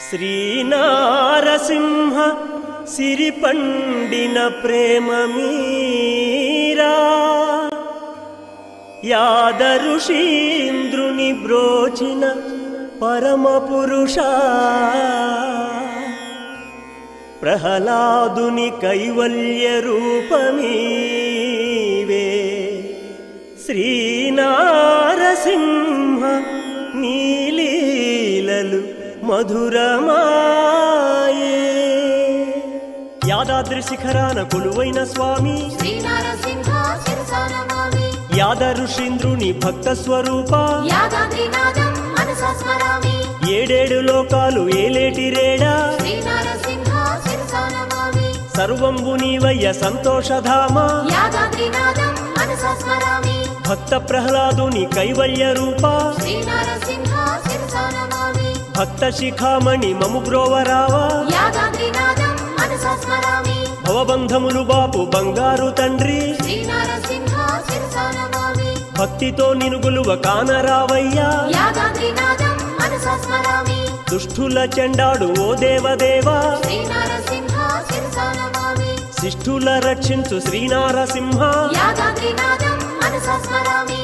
శ్రీనారసింహ సిరిపండిన ప్రేమ మీరా యాదరుషీంద్రుని బ్రోచిన పరమ పురుష ప్రహ్లాదుని కైవల్య రూపమీవే శ్రీనారసింహ నీలీలలు మధురమాయే యాదాద్రి శిఖరాన కొలువైన స్వామి శ్రీనరసింహ శిరసానమామి యాదరుషీంద్రుని భక్త స్వరూప యాదాద్రినాథం మనసా స్మరామి ఏడేడు లోకాలు ఏలేటి రేడా శ్రీనరసింహ శిరసానమామి సర్వంబు నీవయ్య సంతోషధామ యాదాద్రినాథం మనసా స్మరామి భక్త ప్రహ్లాదుని కైవల్య రూప శ్రీనరసింహ శిరసానమామి భక్త శిఖామణి మము బ్రోవరావా యాదాద్రినాథం మనసా స్మరామి భవబంధములు బాపు బంగారు తండ్రి శ్రీనరసింహ శిరసానమామి భక్తితో నినుగులువ కానరావయ్యా యాదాద్రినాథం మనసా స్మరామి దుష్టుల చెండాడు ఓ దేవదేవా శ్రీనరసింహ శిరసానమామి శిష్టుల రక్షించు శ్రీనారసింహ యాదాద్రినాథం మనసా స్మరామి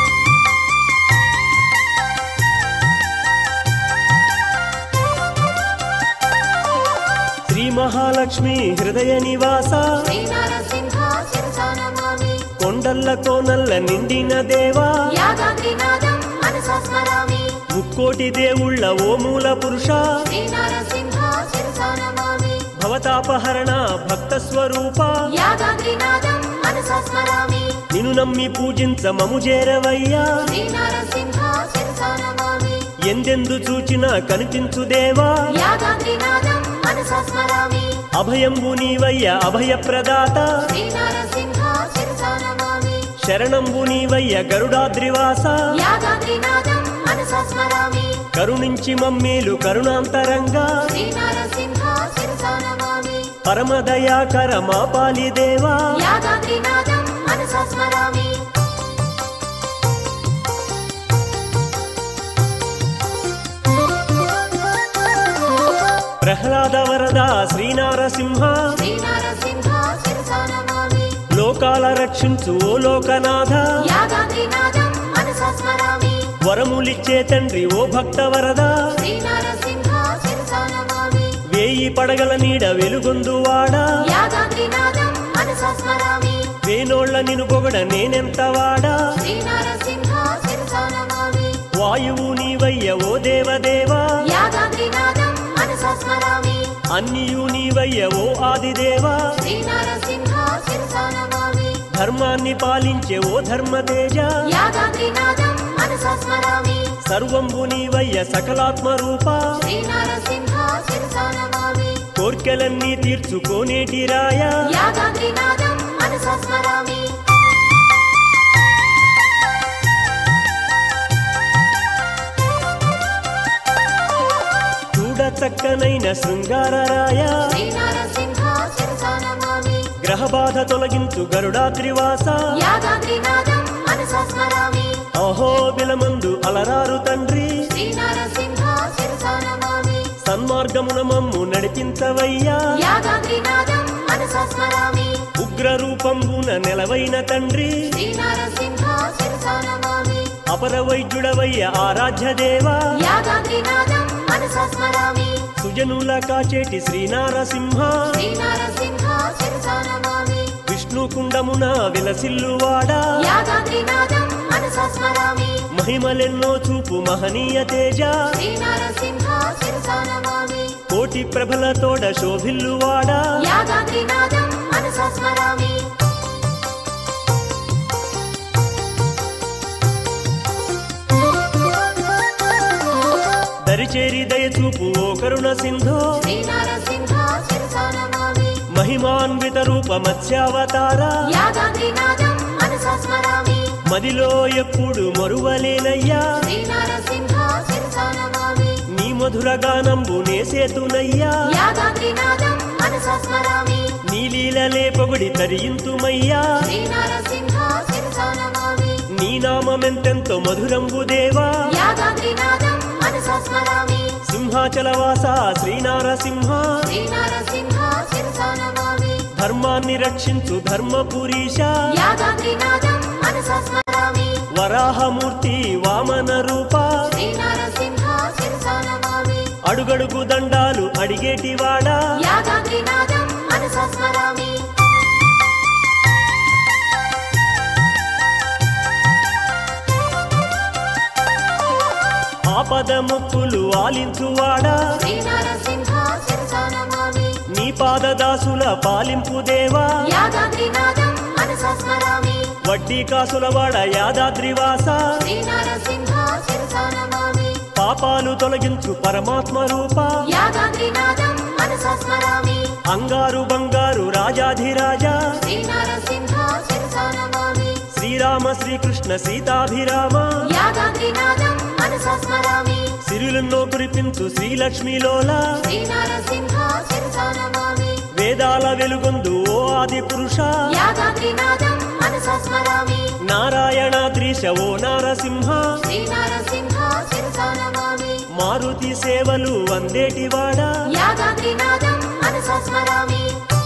శ్రీ మహాలక్ష్మి హృదయ నివాస శ్రీనరసింహ శిరసానమామి కొండల్ల కోనల్ల నిండిన దేవా యాదాద్రినాథం మనసా స్మరామి ముక్కోటి దేవుళ్ళ ఓ మూల పురుష శ్రీనరసింహ శిరసానమామి భవతాపహరణ భక్త స్వరూప యాదాద్రినాథం మనసా స్మరామి నిను నమ్మి పూజించ మము చేరవయ్యా శ్రీనరసింహ శిరసానమామి ఎందెందు చూచినా కనిపించు దేవా యాదాద్రినాథం మనసా స్మరామి అభయంబు నీవయ్య అభయప్రదాత శ్రీనరసింహ శిరసానమామి శరణంబు నీవయ్య గరుడాద్రివాస యాదాద్రినాథం మనసా స్మరామి కరుణించి మమ్మేలు కరుణాంతరంగా శ్రీనరసింహ శిరసానమామి పరమదయాకర మా పాలి దేవా యాదాద్రినాథం మనసా స్మరామి ప్రహ్లాద వరద శ్రీనారసింహ శ్రీనరసింహ శిరసానమామి లోకాల రక్షించు ఓ లోకనాథ యాదాద్రినాథం మనసా స్మరామి వరములిచ్చే తండ్రి ఓ భక్త వరద శ్రీనరసింహ శిరసానమామి వేయి పడగల నీడ వెలుగొందువాడా యాదాద్రినాథం మనసా స్మరామి వేనోళ్ళ నిను పొగడ నేనెంత వాడా శ్రీనరసింహ శిరసానమామి వాయువు నీవయ్య ఓ దేవదేవా యాదాద్రినాథం మనసా స్మరామి అన్నియు నీవయ్య ఓ ఆదిదేవా శ్రీనరసింహ శిరసానమామి ధర్మాన్ని పాలించే ఓ ధర్మతేజ యాదాద్రినాథం మనసా స్మరామి సర్వంబు నీవయ్య సకలాత్మ రూప శ్రీనరసింహ శిరసానమామి కోర్కెలన్నీ తీర్చుకోనేటి రాయ యాదాద్రినాథం మనసా స్మరామి చూడ చక్కనైన శృంగార రాయ శ్రీనరసింహ శిరసానమామి గ్రహబాధ తొలగించు గరుడాద్రివాస యాదాద్రినాథం మనసా స్మరామి అహో బిలమందు అలరారు తండ్రి శ్రీనరసింహ శిరసానమామి సన్మార్గమున మమ్ము నడిపించవయ్యా యాదాద్రినాథం మనసా స్మరామి ఉగ్ర రూపంబున నెలవైన తండ్రి శ్రీనరసింహ శిరసానమామి అపర వైద్యుడవయ్య ఆరాధ్య దేవా యాదాద్రినాథం మనసా స్మరామి సుజనుల కాచేటి శ్రీనారసింహ శ్రీనరసింహ శిరసానమామి విష్ణు కుండమున విలసిల్లువాడా యాదాద్రినాథం మనసా స్మరామి మహిమలెన్నో చూపు మహనీయ తేజ శ్రీనరసింహ శిరసానమామి కోటి ప్రభలతోడ శోభిల్లువాడా యాదాద్రినాథం మనసా స్మరామి దరిచేరి దయ చూపు ఓ కరుణ సింధో శ్రీనరసింహ శిరసానమామి మహిమాన్విత రూప మత్స్యావతార యాదాద్రినాథం మనసా స్మరామి మదిలో ఎప్పుడు మరువలేనయ్యా శ్రీనరసింహ శిరసానమామి నీ మధుర గానంబు నేసేతునయ్యా యాదాద్రినాథం మనసా స్మరామి నీలీలలే పొగుడి తరియింతుమయ్యా శ్రీనరసింహ శిరసానమామి నీ నామమెంతెంతో మధురంబు దేవా యాదాద్రినాథం మనసా స్మరామి సింహ సింహాచలవాస శ్రీనారసింహ శ్రీనరసింహ శిరసా నమామి ధర్మాన్ని రక్షించు ధర్మపురీష యాదాద్రినాథం మనసా స్మరామి వరాహమూర్తి వామన రూప శ్రీనరసింహ శిరసా నమామి అడుగడుగు దండాలు అడిగేటివాడా యాదాద్రినాథం మనసా స్మరామి ఆపద ముక్కులు ఆలించువాడా శ్రీనరసింహ శిరసా నమామి నీ పాదదాసుల పాలింపు దేవా యాదాద్రినాథం మనసా స్మరామి వడ్డీ కాసులవాడ యాదాద్రివాస శ్రీనరసింహ శిరసా నమామి పాపాలు తొలగించు పరమాత్మ రూప యాదాద్రినాథం మనసా స్మరామి అంగారు బంగారు రాజాధిరాజా శ్రీనరసింహ శిరసా నమామి శ్రీరామ శ్రీకృష్ణ సీతాభిరామ యాదాద్రినాథం మనసా స్మరామి సిరులెన్నో కురిపించు శ్రీలక్ష్మిలోల శ్రీనరసింహ శిరసా నమామి వేదాల వెలుగొందు ఓ ఆది పురుష యాదాద్రినాథం మనసా స్మరామి నారాయణాద్రీశ ఓ నారసింహ శ్రీనరసింహ శిరసా నమామి మారుతి సేవలు వందేటివాడా యాదాద్రినాథం మనసా స్మరామి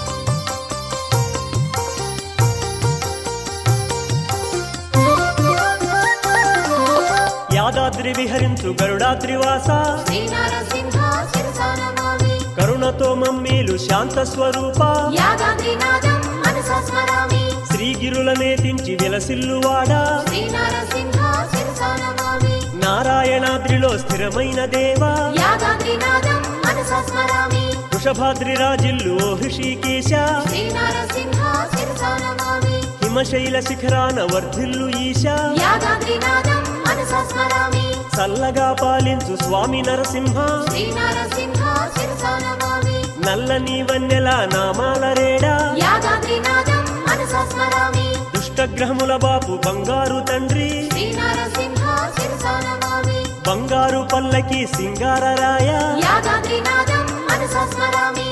యాదాద్రి విహరించు గరుడాద్రివాస శ్రీనరసింహ శిరసా నమామి కరుణతో మమ్మీలు శాంత స్వరూప యాదాద్రినాథం మనసా స్మరామి శ్రీగిరులనే తించి విలసిల్లువాడా శ్రీనరసింహ శిరసా నమామి నారాయణాద్రిలో స్థిరమైన దేవా యాదాద్రినాథం మనసా స్మరామి వృషభాద్రి రాజిల్లు ఓ హృషికేశ శ్రీనరసింహ శిరసా నమామి హిమశైల శిఖరాన వర్ధిల్లు ఈశ యాదాద్రినాథం మనసా స్మరామి చల్లగా పాలించు స్వామి నరసింహ శ్రీనరసింహ శిరసా నమామి నల్లని వన్నెల నామాల రేడా యాదాద్రినాథం మనసా స్మరామి దుష్టగ్రహముల బాపు బంగారు తండ్రి శ్రీనరసింహ శిరసా నమామి బంగారు పల్లకి సింగారరాయ యాదాద్రినాథం మనసా స్మరామి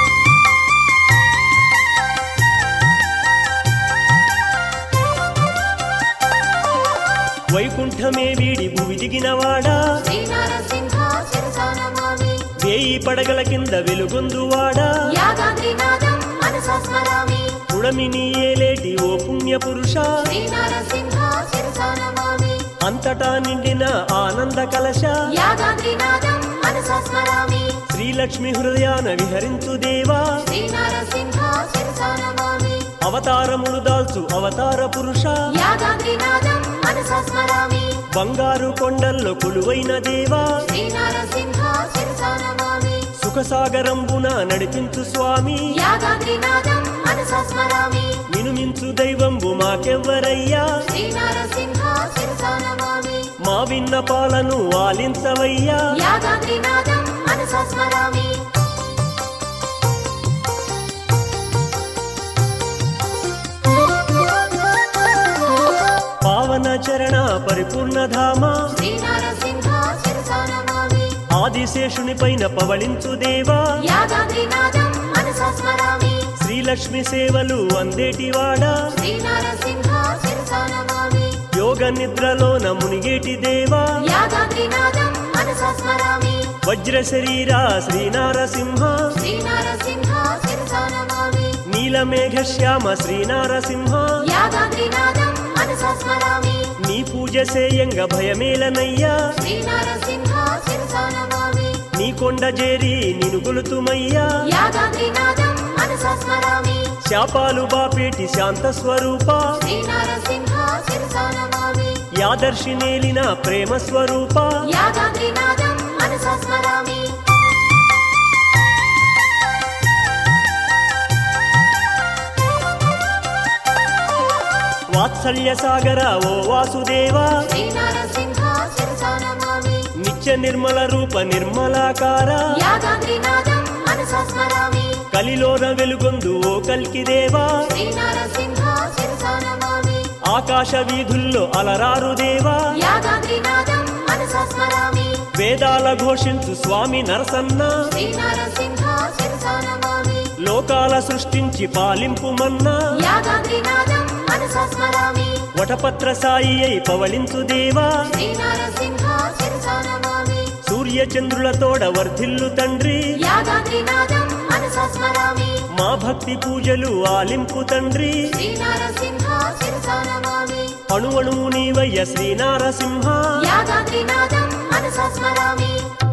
వైకుంఠమే వీడి భూమి దిగినవాడా శ్రీనరసింహ శిరసా నమామి వేయి పడగల కింద వెలుగొందువాడా యాదాద్రినాథం మనసా స్మరామి పుడమిని ఏలేటి ఓ పుణ్య పురుష శ్రీనరసింహ శిరసా నమామి అంతటా నిండిన ఆనంద కలశ యాదాద్రినాథం మనసా స్మరామి శ్రీలక్ష్మి హృదయాన విహరించు దేవా శ్రీనరసింహ శిరసా నమామి అవతారములు దాల్చు అవతార పురుష యాదాద్రినాథం మనసా స్మరామి బంగారు కొండల్లో కొలువైన దేవా శ్రీనరసింహ శిరసా నమామి సుఖసాగరంబున నడిపించు స్వామి యాదాద్రినాథం మనసా స్మరామి మినుమించు దైవంబు మాకెవ్వరయ్యా శ్రీనరసింహ శిరసా నమామి మా విన్నపాలను ఆలించవయ్యా యాదాద్రినాథం మనసా స్మరామి పావన చరణ పరిపూర్ణ ధామ శ్రీనరసింహ శిరసా నమామి ఆదిశేషుని పైన పవళించు దేవా యాదాద్రినాథం మనసా స్మరామి శ్రీలక్ష్మి సేవలు అందేటివాడా శ్రీనరసింహ శిరసా నమామి యోగ నిద్రలోన మునిగేటి దేవా యాదాద్రినాథం మనసా స్మరామి వజ్ర శరీరా శ్రీనారసింహ శ్రీనరసింహ శిరసా నమామి నీలమేఘ శ్యామ శ్రీనారసింహ యాదాద్రినాథం మనసా స్మరామి నీ పూజ సేయంగ భయమేలనయ్యా శ్రీనరసింహ శిరసా నమామి నీ కొండ చేరి నిను గొలుతుమయ్యా యాదాద్రినాథం మనసా స్మరామి శాపాలు బాపేటి శాంత స్వరూప శ్రీనరసింహ శిరసా నమామి యాదర్శి నేలిన ప్రేమ స్వరూప యాదాద్రినాథం మనసా స్మరామి వాత్సల్య సాగర ఓ వాసుదేవా శ్రీనరసింహ శిరసా నమామి నిత్య నిర్మల రూప నిర్మలాకార యాదాద్రినాథం మనసా స్మరామి కలిలోన వెలుగొందు ఓ కల్కి దేవా శ్రీనరసింహ శిరసా నమామి ఆకాశ వీధుల్లో అలరారు దేవా యాదాద్రినాథం మనసా స్మరామి వేదాల ఘోషించు స్వామి నరసన్న శ్రీనరసింహ శిరసా నమామి లోకాల సృష్టించి పాలింపు మన్నా యాదాద్రినాథం మనసా స్మరామి వటపత్ర సాయి అయి పవళించు దేవా శ్రీనరసింహ శిరసా నమామి సూర్య సూర్య చంద్రులతోడ వర్ధిల్లు తండ్రి యాదాద్రినాథం మనసా స్మరామి మా భక్తి పూజలు ఆలింపు తండ్రి శ్రీనరసింహ శిరసా నమామి అణువణువు నీవయ్య శ్రీనారసింహ యాదాద్రినాథం మనసా స్మరామి